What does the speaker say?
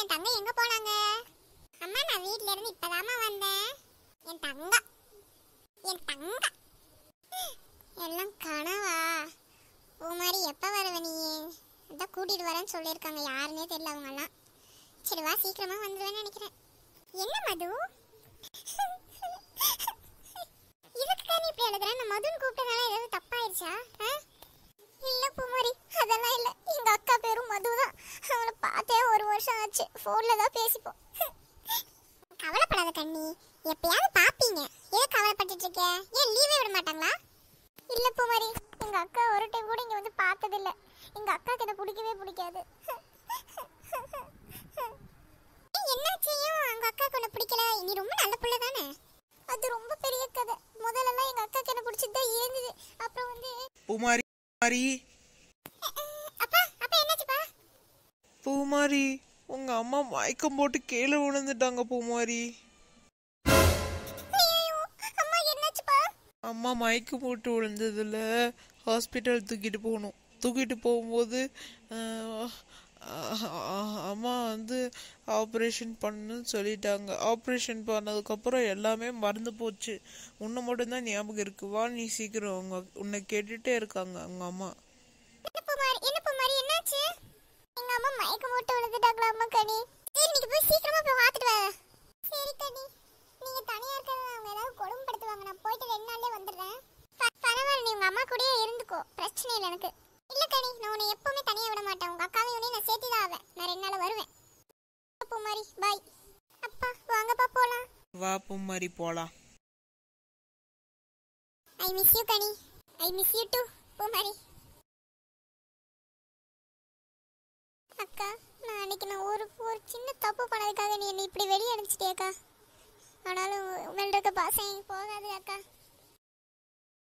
என் தங்க எங்க போனாங்க அம்மா நான் வீட்ல இருந்து இப்பதாம்மா வந்தேன் என் தங்க என் தங்க எல்லாம் கனவா பூமாரி எப்ப வரவ நீ அதான் கூட்டிட்டு வரேன்னு சொல்லியிருக்காங்க யாருன்னே தெரியல அவங்க எல்லாம் சரி வா சீக்கிரமா வந்துருவேன்னு நினைக்கிறேன் என்ன மது இதுக்கு தான் இப்படி எழுதுறேன் நான் மதுன்னு கூப்பிட்டனால ஏதாவது தப்பாயிருச்சா ஆ? இல்ல பூமாரி அதெல்லாம் இல்ல எங்க அக்கா பேரும் மது தான் அவளை பார்த்தே ஒரு வருஷம் ஆச்சு போன்ல தான் பேசிப்போம் கவலைப்படாத கண்ணி எப்பயாவது பாப்பீங்க ஏன் கவலைப்பட்டுட்டு இருக்க ஏன் லீவே விட மாட்டாங்களா இல்ல பூமாரி எங்க அக்கா ஒரு டைம் கூட இங்க வந்து பார்த்தது இல்ல எங்க அக்காக்கு இதை பிடிக்கவே பிடிக்காது ஏய், என்னாச்சியும் உங்க அக்காக்கு உன்னை பிடிக்கல நீ ரொம்ப நல்ல பிள்ளை தானே அது ரொம்ப பெரிய கதை முதல்லலாம் எங்க அக்காக்கு என்ன பிடிச்சது தான் இருந்தது அப்புறம் வந்து பூமாரி பூமாரி அப்பா அப்பா என்னாச்சுப்பா பூமாரி உங்க அம்மா மயக்கம் போட்டு கீழே விழுந்துட்டாங்க பூமாரி ஐயோ அம்மா என்னாச்சுப்பா அம்மா மயக்கம் போட்டு விழுந்ததுல ஹாஸ்பிட்டல் தூக்கிட்டு போகணும் தூக்கிட்டு போகும்போது ஆஹ், ஆஹ், அம்மா வந்து ஆப்ரேஷன் பண்ணுன்னு சொல்லிட்டாங்க ஆப்ரேஷன் பண்ணதுக்கப்புறம் எல்லாமே மறந்து போச்சு உன்னை மட்டும்தான் ஞாபகம் இருக்கு வா நீ சீக்கிரம் உங்க உன்னை கேட்டுட்டே இருக்காங்க அவங்க அம்மா என்ன பூமாரி என்ன பூமாரி என்னாச்சு எங்க அம்மா மயக்கம் போட்டு விழுந்துட்டாங்களா அம்மா கனி சரி நீங்க போய் சீக்கிரமா போய் பார்த்துட்டு வா சரி கனி நீங்க தனியா இருக்கிறது அவங்க ஏதாவது கொடுமைப்படுத்துவாங்க நான் போயிட்டு ரெண்டு நாள்லயே வந்துடுறேன் ப- பரவாயில்ல நீ உங்க அம்மா கூடயே இருந்துக்கோ பிரச்சனை இல்லை எனக்கு இல்ல கனி நான் உன்னை எப்பவுமே தனியா விட மாட்டேன் உங்க அக்காவையும் உன்னையும் நான் சேர்த்து தான் ஆவேன் நான் ரெண்டு நாள் வருவேன் பூமாரி பாய் அப்பா வாங்கப்பா போலாம் வா பூமாரி போலாம் ஐ miss you Kani I miss you too Poomari அக்கா நான் அன்னைக்கு நான் ஒரு ஒரு சின்ன தப்பு பண்ணதுக்காக நீ என்னை இப்படி வெளியே அனுப்பிச்சிட்டியக்கா ஆனாலும் உங்கள்ட்ட இருக்க பாசம் எனக்கு போகாது அக்கா